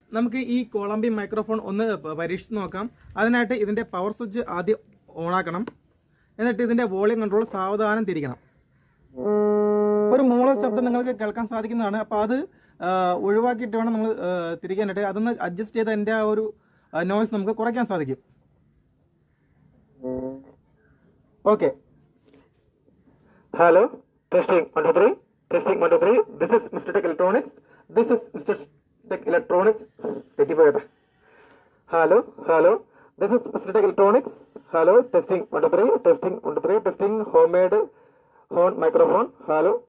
നമുക്ക് ഈ കൊളംബി മൈക്രോഫോൺ ഒന്ന് പ- പരീക്ഷിച്ച് നോക്കാം അതിനായിട്ട് ഇതിൻ്റെ പവർ സ്വിച്ച് ആദ്യം ഓണാക്കണം എന്നിട്ട് ഇതിൻ്റെ വോളിയം കൺട്രോൾ സാവധാനം തിരിക്കണം ഒരു മൂള ശബ്ദം നിങ്ങൾക്ക് കേൾക്കാൻ സാധിക്കുന്നതാണ് അപ്പോൾ അത് ആ, ഒഴിവാക്കിയിട്ട് വേണം നമ്മൾ ആ, തിരിക്കാനായിട്ട് അതൊന്ന് അഡ്ജസ്റ്റ് ചെയ്ത് അതിൻ്റെ ആ ഒരു നോയ്സ് നമുക്ക് കുറയ്ക്കാൻ സാധിക്കും okay hello testing one two three testing one two three this is mister tech electronics this is mister tech electronics തെറ്റിപ്പോയട്ടെ hello hello this is mister tech electronics hello testing one two three testing one two three testing home made horn microphone hello